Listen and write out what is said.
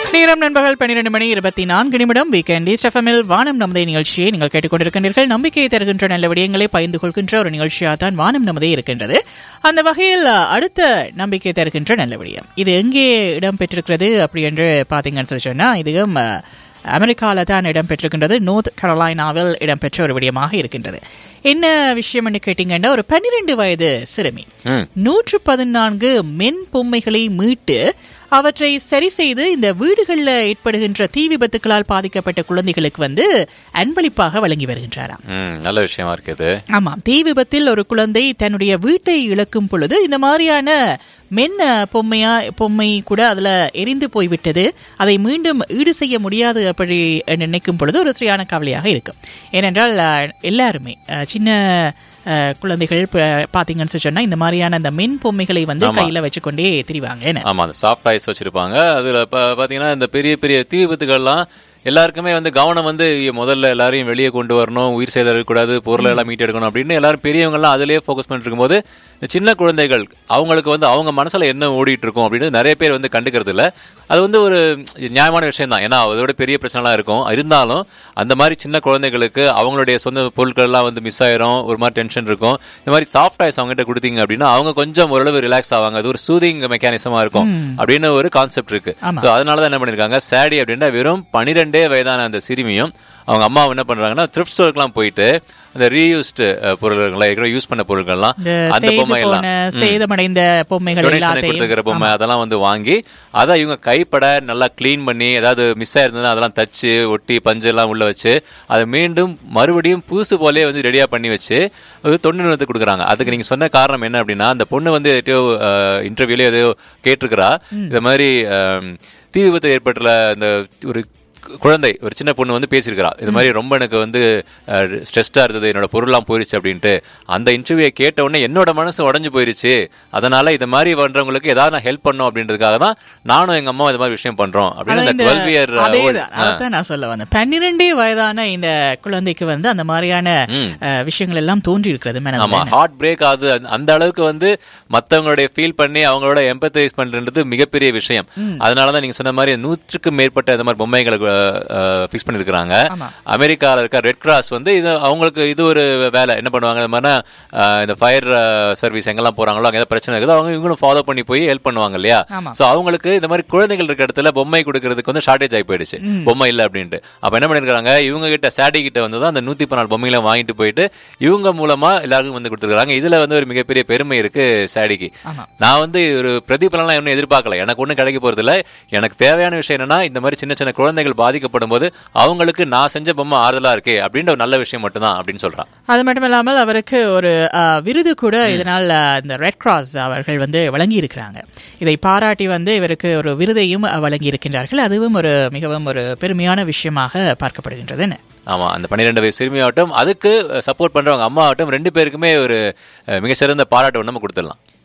நேரம் நண்பகல் பன்னிரண்டு மணி இருபத்தி நான்கு நிமிடம் வீக்கெண்ட் எஃப்எம்எல் வானம் நமதே நிகழ்ச்சியை நீங்கள் கேட்டுக்கொண்டிருக்கின்றீர்கள் நம்பிக்கையை தருகின்ற நல்ல விடயங்களை பகிர்ந்து கொள்கின்ற ஒரு நிகழ்ச்சியாக தான் வானம் நமதே இருக்கின்றது அந்த வகையில் அடுத்த நம்பிக்கை தருகின்ற நல்ல விடயம் இது எங்கே இடம்பெற்றிருக்கிறது அப்படி என்று பார்த்தீங்கன்னு சொல்லி சொன்னா இதுவும் அஹ், அமெரிக்கால தான் இடம்பெற்றிருக்கின்றது நோர்த் கரோலைனாவில் இடம்பெற்ற ஒரு விடயமாக இருக்கின்றது என்ன விஷயம் என்று கேட்டீங்கன்னா ஒரு பன்னிரண்டு வயது சிறுமி ம். நூற்று பதினான்கு மென் பொம்மைகளை மீட்டு அவற்றை சரி செய்து இந்த வீடுகளில் ஏற்படுகின்ற தீ விபத்துகளால் பாதிக்கப்பட்ட குழந்தைகளுக்கு வந்து அன்பளிப்பாக வழங்கி வருகின்றாராம் ம் நல்ல விஷயமா இருக்குது ஆமாம் தீ விபத்தில் ஒரு குழந்தை தன்னுடைய வீட்டை இழக்கும் பொழுது இந்த மாதிரியான மென் அஹ், பொம்மையா பொம்மை கூட அதுல எரிந்து போய்விட்டது அதை மீண்டும் ஈடு செய்ய முடியாது அப்படி நினைக்கும் பொழுது ஒரு சரியான கவலையாக இருக்கும் ஏனென்றால் அஹ், எல்லாருமே அஹ், சின்ன அஹ், குழந்தைகள் ப- பாத்தீங்கன்னு சொல்லி சொன்னா இந்த மாதிரியான அந்த மென் பொம்மைகளை வந்து ஆமா. கையில வச்சுக்கொண்டே திரிவாங்க என்ன ஆமா அந்த சாஃப்ட் ஐஸ் வச்சிருப்பாங்க அதுல ப- பாத்தீங்கன்னா இந்த பெரிய பெரிய தீ விபத்துகள்லாம் எல்லாருக்குமே வந்து கவனம் வந்து ஐயோ, முதல்ல எல்லாரையும் வெளியே கொண்டு வரணும் உயிர் சேதம் இருக்கக்கூடாது பொருளை எல்லாம் மீட்டு எடுக்கணும் அப்படின்னு எல்லாரும் பெரியவங்க எல்லாம் அதுலயே ஃபோக்கஸ் பண்ணிட்டு இருக்கும்போது இந்த சின்ன குழந்தைகள் அவங்களுக்கு வந்து அவங்க மனசுல என்ன ஓடிட்டு இருக்கும் அப்படின்னு நிறைய பேர் வந்து கண்டுக்கிறது இல்ல அது வந்து ஒரு நியாயமான விஷயம் தான் ஏன்னா அதோட பெரிய பிரச்சனைலாம் இருக்கும் இருந்தாலும் அந்த மாதிரி சின்ன குழந்தைகளுக்கு அவங்களுடைய சொந்த பொருட்கள் எல்லாம் வந்து மிஸ் ஆயிரும் ஒரு மாதிரி டென்ஷன் இருக்கும் இந்த மாதிரி சாஃப்ட் ஐஸ் அவங்ககிட்ட கொடுத்தீங்க அப்படின்னா அவங்க கொஞ்சம் ஓரளவு ரிலாக்ஸ் ஆவாங்க அது ஒரு சூதிங் மெக்கானிசமா இருக்கும் அப்படின்னு ஒரு கான்செப்ட் இருக்கு ஆமா. ஸோ அதனால தான் என்ன பண்ணிருக்காங்க சாடி அப்படின்னா வெறும் பனிரெண்டே வயதான அந்த சிறுமியும் அவங்க அம்மா என்ன பண்றாங்கன்னா thrift ஸ்டோருக்குலாம் போயிட்டு அந்த ரீயூஸ்டு பொருட்கள் ஏற்கனவே யூஸ் பண்ண பொருட்கள்லாம் இந்த அந்த தேய்ந்து பொம்மை எல்லாம் போன சேதமடைந்த பொம்மைகள் டொனேஷன் எல்லாத்தையும் கொடுத்துக்கிற பொம்மை அதெல்லாம் வந்து வாங்கி அதை இவங்க கைப்பட நல்லா க்ளீன் பண்ணி ஏதாவது மிஸ் ஆயிருந்ததுன்னா அதெல்லாம் தச்சு ஒட்டி பஞ்சு எல்லாம் உள்ள வச்சு அதை மீண்டும் மறுபடியும் புதுசு போலே வந்து ரெடியா பண்ணி வச்சு ஒரு தொண்டு நிறுவனத்துக்கு கொடுக்குறாங்க அதுக்கு நீங்க சொன்ன காரணம் என்ன அப்படின்னா அந்த பொண்ணு வந்து எதையோ இன்டர்வியூல எதையோ கேட்டிருக்கிறா இந்த மாதிரி அஹ், தீ விபத்து ஏற்பட்டுள்ள இந்த ஒரு குழந்தை ஒரு சின்ன பொண்ணு வந்து பேசியிருக்கிறா இது மாதிரி ரொம்ப எனக்கு வந்து ஸ்ட்ரெஸ்டா இருந்தது என்னோட பொருள்லாம் போயிருச்சு அப்படின்ட்டு அந்த இன்டர்வியூ கேட்ட உடனே என்னோட மனசு உடஞ்சு போயிருச்சு அதனால இந்த மாதிரி பண்றவங்களுக்கு ஏதாவது நான் ஹெல்ப் பண்ணும் அப்படின்றதுக்காக தான் நானும் எங்க அம்மா இந்த மாதிரி விஷயம் பண்றோம் அப்படின்னு அதான் அந்த இந்த- டுவெல் இயர் அதேதான், அதைத்தான் நான் சொல்ல வந்தேன் பன்னிரெண்டே வயதான இந்த குழந்தைக்கு வந்து அந்த மாதிரியான ம். அஹ், விஷயங்கள் எல்லாம் தோன்றி இருக்கிறது ஆமா ஹார்ட் பிரேக் ஆகுது அந்த- அந்த அளவுக்கு வந்து மத்தவங்களுடைய ஃபீல் பண்ணி அவங்களோட எம்பத்தைஸ் பண்றது மிகப்பெரிய விஷயம் அதனாலதான் நீங்க சொன்ன மாதிரி நூற்றுக்கும் மேற்பட்ட இந்த மாதிரி பொம்மைகளை ஃபிக்ஸ் பண்ணிருக்காங்க ஆமா. அமெரிக்கால இருக்க ரெட் கிராஸ் வந்து இது அவங்களுக்கு இது ஒரு வேலை என்ன பண்ணுவாங்க இந்த மாதிரி அஹ், இந்த ஃபயர் சர்வீஸ் எங்கெல்லாம் போறாங்களோ அங்க ஏதாவது பிரச்சனை இருக்குது அவங்க இவங்களும் ஃபாலோ பண்ணி போய் ஹெல்ப் பண்ணுவாங்க இல்லையா ஆமா. சோ அவங்களுக்கு இந்த மாதிரி குழந்தைகள் இருக்க இடத்துல பொம்மை கொடுக்கறதுக்கு வந்து ஷார்டேஜ் ஆகி போயிடுச்சு பொம்மை இல்ல அப்படின்ட்டு அப்ப என்ன பண்ணிருக்காங்க இவங்க கிட்ட சாடி கிட்ட வந்து தான் அந்த நூத்தி பதினாலு பொம்மைகளை வாங்கிட்டு போயிட்டு இவங்க மூலமா எல்லாருக்கும் வந்து கொடுத்துருக்காங்க இதுல வந்து ஒரு மிகப்பெரிய பெருமை இருக்கு சாடிக்கு ஆமா. நான் வந்து ஒரு பிரதிபலன்லாம் இன்னும் எதிர்பார்க்கல எனக்கு ஒண்ணும் கிடைக்க போறது இல்ல எனக்கு தேவையான விஷயம் என்னன்னா இந்த மாதிரி சின்ன சின்ன குழந்தைகள் பாதிக்கப்படும் போது அவங்களுக்கு நான் செஞ்ச பொம்மை ஆறுதலா இருக்கே அப்படின்ற ஒரு நல்ல விஷயம் மட்டும்தான் அப்படின்னு சொல்றான் அது மட்டும் இல்லாமல் அவருக்கு ஒரு அஹ், விருது கூட இதனால் அஹ், இந்த ரெட் கிராஸ் அவர்கள் வந்து வழங்கி இருக்கிறாங்க இதை பாராட்டி வந்து இவருக்கு ஒரு விருதையும் அஹ், வழங்கி இருக்கின்றார்கள் அதுவும் ஒரு மிகவும் ஒரு பெருமையான விஷயமாக பார்க்கப்படுகின்றது என்ன? ஆமா அந்த பன்னிரெண்டு வயசு சிறுமியாகட்டும் அதுக்கு சப்போர்ட் பண்றவங்க அம்மா ஆகட்டும் ரெண்டு பேருக்குமே ஒரு அஹ், மிகச்சிறந்த பாராட்டு ஒன்று நம்ம கொடுத்துடலாம்